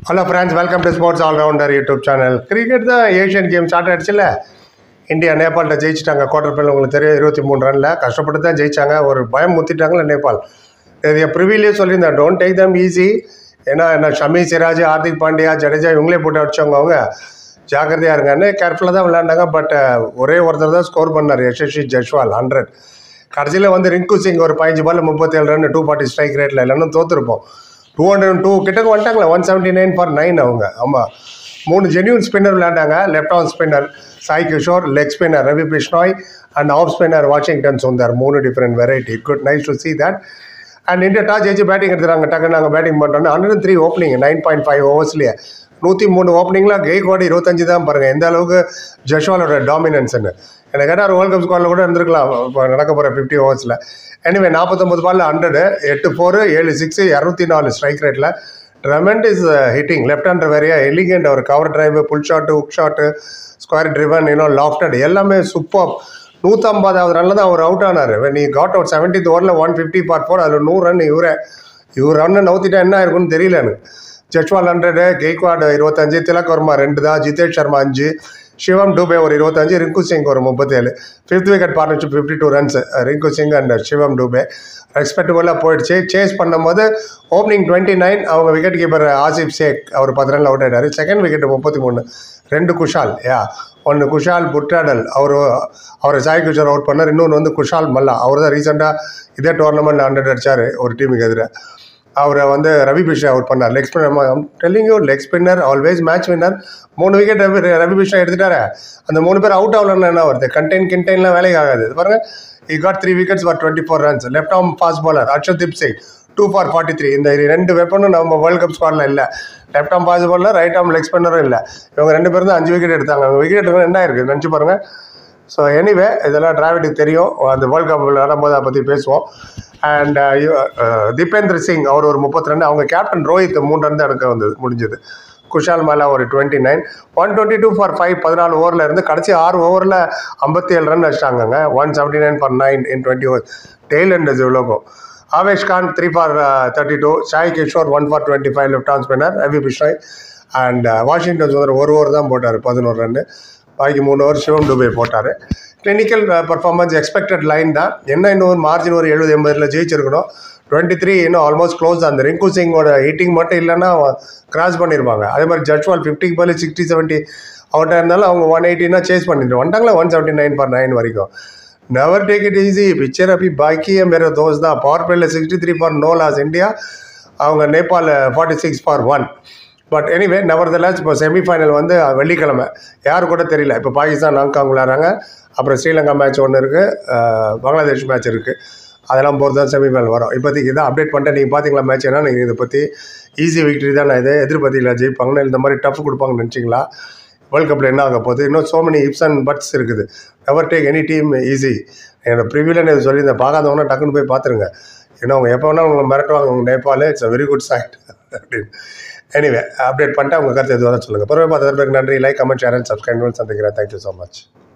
hello friends welcome to sports allrounder YouTube channel cricket தான் Asian game start ஆயிடுச்சுல்ல India நேபாள்கிட்ட ஜெயிச்சிட்டாங்க quarter final உங்களுக்கு தெரியும் இருபத்தி மூணு ரனில் கஷ்டப்பட்டு தான் ஜெயிச்சாங்க ஒரு பயம் முத்திட்டாங்களே நேபாள் இது ப்ரிவிலே சொல்லியிருந்தேன் டோன்ட் டேக் தம் ஈஸி ஏன்னா என்ன ஷமி சிராஜ் ஹார்திக் பாண்டியா ஜடேஜா இவங்களே போட்டு அடிச்சவங்க அவங்க ஜாக்கிரதையாக இருங்கன்னு கேர்ஃபுல்லாக தான் விளையாண்டாங்க பட் ஒரே ஒருத்தர் தான் ஸ்கோர் பண்ணார் யசஸ்வி ஜஸ்வால் ஹண்ட்ரட் கடைசியில் வந்து ரிங்கு சிங் ஒரு பதினஞ்சு பால் முப்பத்தேழு ரன் டூ ஃபார்ட்டி ஸ்ட்ரைக் ரேட்டில் இல்லைன்னு தோற்றுருப்போம் டூ ஹண்ட்ரட் டூ கிட்டக்கு வந்துட்டாங்களே one seventy nine for nine அவங்க ஆமாம் மூணு ஜென்யூன் ஸ்பின்னர் விளையாண்டாங்க left arm spinner Sai Kishore leg spinner Ravi Bishnoi and off spinner Washington Sundar மூணு different variety good nice to see that and India toss ஜெயிச்சு பேட்டிங் எடுத்துறாங்க டக்கு நாங்கள் பேட்டிங் பண்ணுறோம் hundred three opening nine point five ஓவர்ஸ்லேயே நூற்றி மூணு ஓப்பனிங்கில் கெய்கோடி இருபத்தஞ்சு தான் பாருங்கள் எந்த அளவுக்கு ஜஷ்வாலோட டாமினன்ஸ்னு எனக்கு கேட்டால் வேர்ல்ட் கப் ஸ்குவாடில் கூட இருந்திருக்கலாம் இப்போ நடக்க போகிற ஃபிஃப்டி ஓவர்ஸில் எனிவே நாற்பத்தொம்பது பாலில் ஹண்ட்ரடு எட்டு ஃபோரு ஏழு சிக்ஸு இரநூத்தி நாலு ஸ்ட்ரைக் ரேட்டில் tremendous hitting left hander வேறையா எலிகெண்ட் அவர் கவர் டிரைவு புல் ஷாட்டு உக் ஷாட்டு ஸ்கொயர் ட்ரிவன் இன்னும் லாஃப்டட் எல்லாமே சூப்பர் நூற்றம்பதாவது ரனில் தான் அவர் அவுட் ஆனார் நீ காட் அவுட் செவன்டீத் ஓவரில் ஒன் ஃபிஃப்டி ஃபார் ஃபோர் அதில் நூறு ரன் இவரே இவர் ரன்னு நவுத்திட்டா என்ன இருக்குன்னு தெரியல எனக்கு ஜஸ்வால் ஹண்ட்ரடு கெய்க்வாட் இருபத்தஞ்சு திலக் வர்மா ரெண்டு தான் ஜிதேஷ் சர்மா அஞ்சு சிவம் டூபே ஒரு இருபத்தஞ்சு ரிங்கு சிங் ஒரு முப்பத்தேழு fifth wicket partnership fifty two runs Rinku Singh and Shivam Dube ரெஸ்பெக்டபுளாக போயிடுச்சு சேஸ் பண்ணும்போது ஓப்பனிங் டுவெண்ட்டி நைன் அவங்க விக்கெட் கீப்பர் ஆசிப் ஷேக் அவர் பத்து ரனில் அவுட் ஆயிட்டாரு செகண்ட் விக்கெட் முப்பத்தி மூணு ரெண்டு குஷால் யா ஒன்று குஷால் புட்டாடல் அவர் அவரை சாய் கிஷோர் அவுட் பண்ணார் இன்னொன்று வந்து குஷால் மல்லா அவர் தான் ரீசெண்டாக இதே டோர்னமெண்ட் ஹண்ட்ரட் அடிச்சார் ஒரு டீமுக்கு எதிராக அவரை வந்து ரவி பிஷ்ணா அவுட் பண்ணார் leg spinner telling you leg spinner always match winner மூணு விக்கெட் ரவி ரவி பிஷ்ணா எடுத்துட்டாரு அந்த மூணு பேர் அவுட் ஆகலன்னு என்ன வருது கண்டெயின் கிண்டெயின்லாம் வேலைக்கு ஆகாது இது பாருங்க he got three wickets for twenty four runs left arm fast bowler Arshdeep Singh two for forty three இந்த ரெண்டு வெப்பனும் நம்ம வேர்ல்ட் கப் ஸ்குவாடில் இல்லை left arm fast bowler right arm leg ஸ்பின்னரும் இல்லை இவங்க ரெண்டு பேரும் தான் அஞ்சு விக்கெட் எடுத்தாங்க அவங்க விக்கெட் எடுக்க என்ன இருக்குது நினச்சி பாருங்கள் ஸோ எனிவே இதெல்லாம் டிராவிட்டுக்கு தெரியும் அந்த வேர்ல்ட் கப் விளையாடும்போது அதை பற்றி பேசுவோம் அண்ட் தீபேந்திர சிங் அவர் ஒரு முப்பத்தி ரெண்டு அவங்க கேப்டன் ரோஹித் மூணு ரன் தான் எடுக்க வந்தது முடிஞ்சது குஷால் மாலா ஒரு twenty nine one twenty two for five பதினாலு ஓவரில் இருந்து கடைசி ஆறு ஓவரில் ஐம்பத்தி ஏழு ரன் அடிச்சிட்டாங்கங்க one seventy nine for nine in twenty over tail and இவ்வளோக்கும் Avesh Khan three for thirty two Sai Kishore one for twenty five left arm spinner Ravi Bishnoi and Washington Sundar ஒரு ஓவர் தான் போட்டார் பதினோரு ரன்னு பாக்கி மூணு ஓவர் சிவம் டுபே போட்டார் கிளினிக்கல் பர்ஃபார்மன்ஸ் எக்ஸ்பெக்டட் லைன் தான் என்ன இன்னும் மார்ஜின் ஒரு எழுபது எண்பதில் ஜெயிச்சிருக்கணும் டுவெண்ட்டி த்ரீ இன்னும் ஆல்மோஸ்ட் க்ளோஸ் அந்த ரிங்கு சிங்கோட ஹிட்டிங் மட்டும் இல்லைன்னா கிராஸ் பண்ணியிருப்பாங்க அதே மாதிரி ஜட்வால் ஃபிஃப்டிக்கு பதில் சிக்ஸ்டி செவன்ட்டி அவுட்டாக இருந்தாலும் அவங்க ஒன் எயிட்டினா சேஸ் பண்ணிட்டு வந்துட்டாங்களா one seventy nine for nine வரைக்கும் never take it easy picture அப்படி பாக்கி மேரே தோஸ் தான் பவர் பிளேயில் sixty three for no loss India அவங்க Nepal forty six for one but anyway நவர் தலாஸ் இப்போ செமிஃபைனல் வந்து வெள்ளிக்கிழமை யார் கூட தெரியல இப்போ பாகிஸ்தான் ஹாங்காங் விளாட்றாங்க அப்புறம் ஸ்ரீலங்கா மேட்ச் ஒன்று இருக்குது பங்களாதேஷ் மேட்ச் இருக்குது அதெல்லாம் போகிறது தான் செமிஃபைனல் வரும் இப்போதைக்கு இதான் அப்டேட் பண்ணிட்டேன் நீங்கள் பார்த்தீங்களா மேட்ச் என்ன நீங்கள் இதை பற்றி ஈஸி விக்டரி தான் நான் இது எதிர்பார்த்தீங்களா ஜெயிப்பாங்கன்னு இந்த மாதிரி டஃப் கொடுப்பாங்கன்னு நினச்சிங்களா வேர்ல்ட் கப்பில் என்ன ஆக போகுது இன்னும் so many ifs and buts இருக்குது never take any team easy என்னோட ப்ரிவியூவில் நான் சொல்லியிருந்தேன் பார்க்காதவங்கன்னா டக்குன்னு போய் பார்த்துருங்க ஏன்னா அவங்க எப்போ வேணால் உங்களை மிரட்டுவாங்க உங்கள் Nepal it's a very good side அப்படின்னு எனிவே அப்டேட் பண்ணிட்டு உங்கள் கருத்து எதுவாக சொல்லுங்கள் பிறகு பார்த்து நன்றி like comment share and subscribe சந்திக்கிறேன் தேங்க்யூ ஸோ மச்